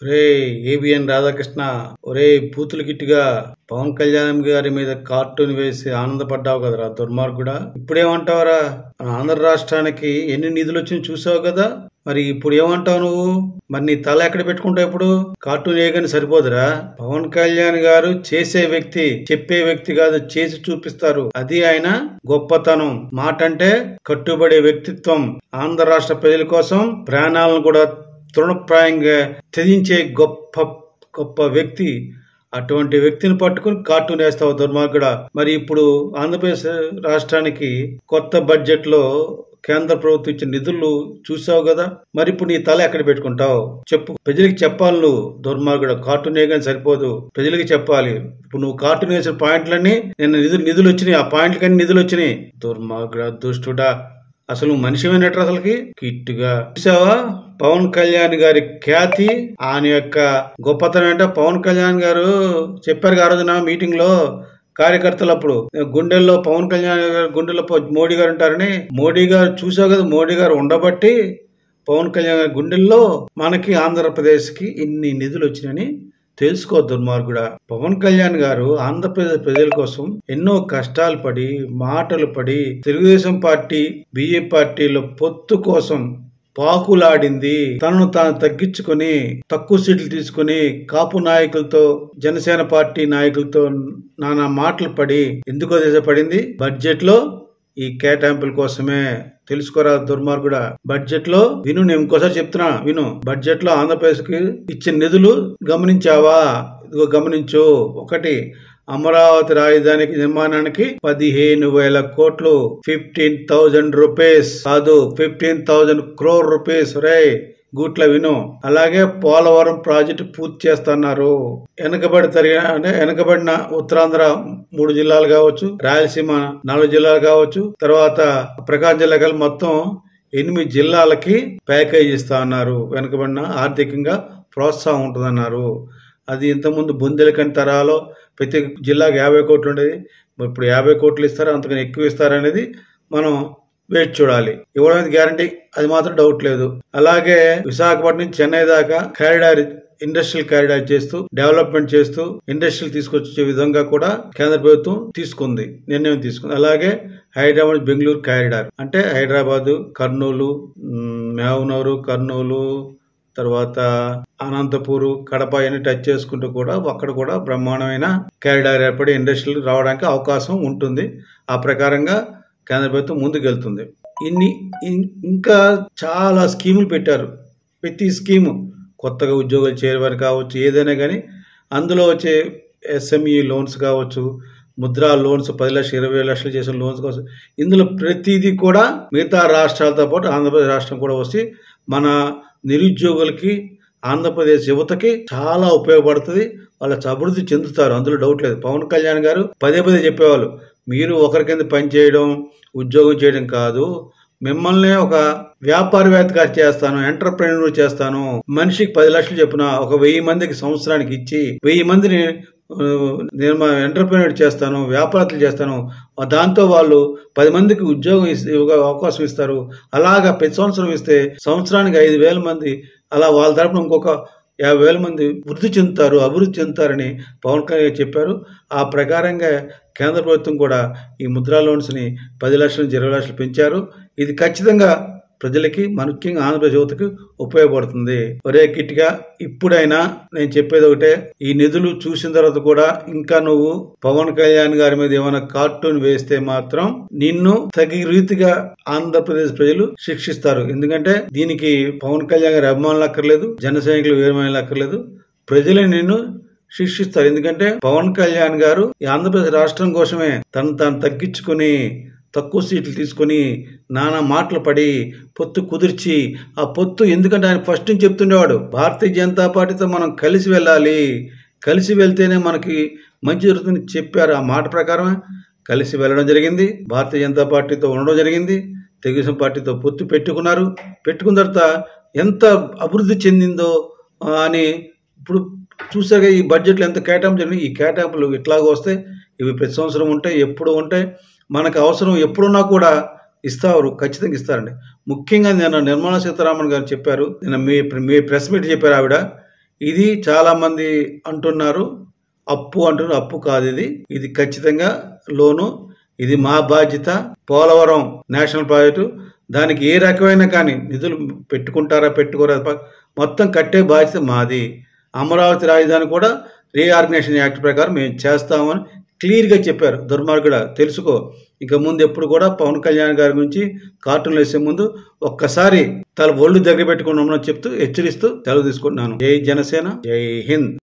ఒరే ఏబిఎన్ రాధాకృష్ణ ఒరే బూతులు గిట్టిగా పవన్ కళ్యాణ్ గారి మీద కార్టూన్ వేసి ఆనందపడ్డావు కదరా దుర్మార్గుడా ఇప్పుడేమంటావురా మన ఆంధ్ర రాష్ట్రానికి ఎన్ని నిధులు వచ్చినాయి చూసావు కదా మరి ఇప్పుడు ఏమంటావు నువ్వు మరి నీ తల ఎక్కడ పెట్టుకుంటావు ఇప్పుడు కార్టూన్ వేయగానే సరిపోదురా పవన్ కళ్యాణ్ గారు చేసే వ్యక్తి చెప్పే వ్యక్తి కాదు చేసి చూపిస్తారు అది ఆయన గొప్పతనం మాట అంటే కట్టుబడే వ్యక్తిత్వం ఆంధ్ర రాష్ట్ర ప్రజల కోసం ప్రాణాలను కూడా తృణప్రాయంగా త్యజించే గొప్ప గొప్ప వ్యక్తి అటువంటి వ్యక్తిని పట్టుకుని కార్టూన్ వేస్తావు దుర్మార్గుడా మరి ఇప్పుడు ఆంధ్రప్రదేశ్ రాష్ట్రానికి కొత్త బడ్జెట్ లో కేంద్ర ప్రభుత్వం ఇచ్చిన నిధులు చూసావు కదా మరి ఇప్పుడు నీ తల ఎక్కడ పెట్టుకుంటావు చెప్పు ప్రజలకి చెప్పాలి నువ్వు దుర్మార్గుడు కార్టూన్ వేయగానే సరిపోదు ప్రజలకి చెప్పాలి ఇప్పుడు నువ్వు కార్టూన్ వేసిన పాయింట్లన్నీ నేను నిధులు నిధులు వచ్చినాయి ఆ పాయింట్లకన్నీ నిధులు వచ్చినాయి దుర్మార్గుడా దుష్టుడా అసలు నువ్వు మనిషిమైనట్టు అసలుకి కిట్టుగా చూసావా పవన్ కళ్యాణ్ గారి ఖ్యాతి ఆయన యొక్క గొప్పతనం ఏంటో పవన్ కళ్యాణ్ గారు చెప్పారు ఆ రోజున మీటింగ్ లో కార్యకర్తలు అప్పుడు గుండెల్లో పవన్ కళ్యాణ్ గారు గుండెల్లో పో- మోడీ గారు ఉంటారని మోడీ గారు చూసావు కదా మోడీ గారు ఉండబట్టి పవన్ కళ్యాణ్ గారి గుండెల్లో మనకి ఆంధ్రప్రదేశ్ కి ఇన్ని నిధులు వచ్చినాయని తెలుసుకో దుర్మార్గుడా పవన్ కళ్యాణ్ గారు ఆంధ్రప్రదేశ్ ప్రజల కోసం ఎన్నో కష్టాలు పడి మాటలు పడి తెలుగుదేశం పార్టీ బిఏ పార్టీలో పొత్తు కోసం పాకులాడింది తనను తాను తగ్గించుకొని తక్కువ సీట్లు తీసుకుని కాపు నాయకులతో జనసేన పార్టీ నాయకులతో నానా మాటలు పడి ఎందుకో దేశ పడింది బడ్జెట్ లో ఈ కేటాయింపుల కోసమే తెలుసుకోరా దుర్మార్గుడా బడ్జెట్ లో విను నేను ఇంకోసారి చెప్తున్నా విను బడ్జెట్ లో ఆంధ్రప్రదేశ్ కి ఇచ్చిన నిధులు గమనించావా ఇదిగో గమనించు ఒకటి అమరావతి రాజధానికి నిర్మాణానికి పదిహేను వేల కోట్లు ఫిఫ్టీన్ థౌజండ్ రూపీస్ కాదు ఫిఫ్టీన్ థౌజండ్ క్రోర్ రూపీస్ రే గూట్ల విను అలాగే పోలవరం ప్రాజెక్టు పూర్తి చేస్తున్నారు వెనకబడి తరిగిన అంటే వెనకబడిన ఉత్తరాంధ్ర మూడు జిల్లాలు కావచ్చు రాయలసీమ నాలుగు జిల్లాలు కావచ్చు తర్వాత ప్రకాశం జిల్లా కలిపి మొత్తం ఎనిమిది జిల్లాలకి ప్యాకేజ్ ఇస్తా అన్నారు వెనకబడిన ఆర్థికంగా ప్రోత్సాహం ఉంటుందన్నారు అది ఇంతకుముందు బుందెలకంటి తరాలో ప్రతి జిల్లాకి యాభై కోట్లు ఉండేది మరి ఇప్పుడు యాభై కోట్లు ఇస్తారా అంతకన్నా ఎక్కువ ఇస్తారనేది మనం వేచి చూడాలి ఇవ్వడం గ్యారంటీ అది మాత్రం డౌట్ లేదు అలాగే విశాఖపట్నం నుంచి చెన్నై దాకా కారిడార్ ఇండస్ట్రియల్ కారిడార్ చేస్తూ డెవలప్మెంట్ చేస్తూ ఇండస్ట్రియల్ తీసుకొచ్చే విధంగా కూడా కేంద్ర ప్రభుత్వం తీసుకుంది నిర్ణయం తీసుకుంది అలాగే హైదరాబాద్ బెంగళూరు కారిడార్ అంటే హైదరాబాద్ కర్నూలు మ్, మహబూబ్నగర్ కర్నూలు తర్వాత అనంతపూరు కడప అన్ని టచ్ చేసుకుంటూ కూడా అక్కడ కూడా బ్రహ్మాండమైన కారిడార్ ఏర్పడి ఇండస్ట్రీలు రావడానికి అవకాశం ఉంటుంది ఆ ప్రకారంగా కేంద్ర ప్రభుత్వం ముందుకెళ్తుంది ఇన్ని ఇం- ఇంకా చాలా స్కీములు పెట్టారు ప్రతి స్కీము కొత్తగా ఉద్యోగాలు చేరేవారు కావచ్చు ఏదైనా కానీ అందులో వచ్చే ఎస్ఎంఈ లోన్స్ కావచ్చు ముద్రా లోన్స్ పది లక్షలు ఇరవై లక్షలు చేసిన లోన్స్ కావచ్చు ఇందులో ప్రతిదీ కూడా మిగతా రాష్ట్రాలతో పాటు ఆంధ్రప్రదేశ్ రాష్ట్రం కూడా వస్తే మన నిరుద్యోగులకి ఆంధ్రప్రదేశ్ యువతకి చాలా ఉపయోగపడుతుంది వాళ్ళ అభివృద్ధి చెందుతారు అందులో డౌట్ లేదు పవన్ కళ్యాణ్ గారు పదే పదే చెప్పేవాళ్ళు మీరు ఒకరి కింద పని చేయడం ఉద్యోగం చేయడం కాదు మిమ్మల్ని ఒక వ్యాపారవేత్తగా చేస్తాను ఎంటర్ప్రెన్యూర్ చేస్తాను మనిషికి పది లక్షలు చెప్పిన ఒక వెయ్యి మందికి సంవత్సరానికి ఇచ్చి వెయ్యి మందిని ఆ, నేను మా ఎంటర్ప్రెన్యూర్ చేస్తాను వ్యాపారస్తులు చేస్తాను ఆ దాంతో వాళ్ళు పది మందికి ఉద్యోగం ఇస్- ఇవ్వగా అవకాశం ఇస్తారు అలాగా ప్రతి సంవత్సరం ఇస్తే సంవత్సరానికి ఐదు వేల మంది అలా వాళ్ళ తరపున ఇంకొక యాభై వేల మంది వృద్ధి చెందుతారు అభివృద్ధి చెందుతారని పవన్ కళ్యాణ్ చెప్పారు ఆ ప్రకారంగా కేంద్ర ప్రభుత్వం కూడా ఈ ముద్రా లోన్స్ని పది లక్షల నుంచి ఇరవై లక్షలు పెంచారు ఇది ఖచ్చితంగా ప్రజలకి ముఖ్యంగా ఆంధ్రప్రదేశ్ యువతకు ఉపయోగపడుతుంది ఒరే కిట్గా ఇప్పుడైనా నేను చెప్పేది ఒకటే ఈ నిధులు చూసిన తర్వాత కూడా ఇంకా నువ్వు పవన్ కళ్యాణ్ గారి మీద ఏమైనా కార్టూన్ వేస్తే మాత్రం నిన్ను తగి రీతిగా ఆంధ్రప్రదేశ్ ప్రజలు శిక్షిస్తారు ఎందుకంటే దీనికి పవన్ కళ్యాణ్ గారి అభిమానులు అక్కర్లేదు జన సైనికులు వీరమైన అక్కర్లేదు ప్రజలే నిన్ను శిక్షిస్తారు ఎందుకంటే పవన్ కళ్యాణ్ గారు ఈ ఆంధ్రప్రదేశ్ రాష్ట్రం కోసమే తను తాను తగ్గించుకుని తక్కువ సీట్లు తీసుకొని నానా మాటలు పడి పొత్తు కుదిర్చి ఆ పొత్తు ఎందుకంటే ఆయన ఫస్ట్ నుంచి చెప్తుండేవాడు భారతీయ జనతా పార్టీతో మనం కలిసి వెళ్ళాలి కలిసి వెళ్తేనే మనకి మంచి జరుగుతుందని చెప్పారు ఆ మాట ప్రకారమే కలిసి వెళ్ళడం జరిగింది భారతీయ జనతా పార్టీతో ఉండడం జరిగింది తెలుగుదేశం పార్టీతో పొత్తు పెట్టుకున్నారు పెట్టుకున్న తర్వాత ఎంత అభివృద్ధి చెందిందో ఆ, అని ఇప్పుడు చూసాక ఈ బడ్జెట్లో ఎంత కేటాయింపు జరిగింది ఈ కేటాయింపులు ఇట్లాగ వస్తే ఇవి ప్రతి సంవత్సరం ఉంటాయి ఎప్పుడు ఉంటాయి మనకు అవసరం ఎప్పుడున్నా కూడా ఇస్తారు ఖచ్చితంగా ఇస్తారండి ముఖ్యంగా నేను నిర్మలా సీతారామన్ గారు చెప్పారు నిన్న మీ మీ ప్రెస్ మీట్ చెప్పారు ఆవిడ ఇది చాలా మంది అంటున్నారు అప్పు అంటున్నారు అప్పు కాదు ఇది ఇది ఖచ్చితంగా లోను ఇది మా బాధ్యత పోలవరం నేషనల్ ప్రాజెక్టు దానికి ఏ రకమైన కానీ నిధులు పెట్టుకుంటారా పెట్టుకోరా ప- మొత్తం కట్టే బాధ్యత మాది అమరావతి రాజధాని కూడా రీఆర్గనైజేషన్ యాక్ట్ ప్రకారం మేము చేస్తామని క్లియర్గా చెప్పారు దుర్మార్గుడ తెలుసుకో ఇక ముందు ఎప్పుడు కూడా పవన్ కళ్యాణ్ గారి గురించి కార్టూన్లు వేసే ముందు ఒక్కసారి తల ఒళ్ళు దగ్గర పెట్టుకుని ఉండమని చెప్తూ హెచ్చరిస్తూ సెలవు తీసుకుంటున్నాను జై జనసేన జై హింద్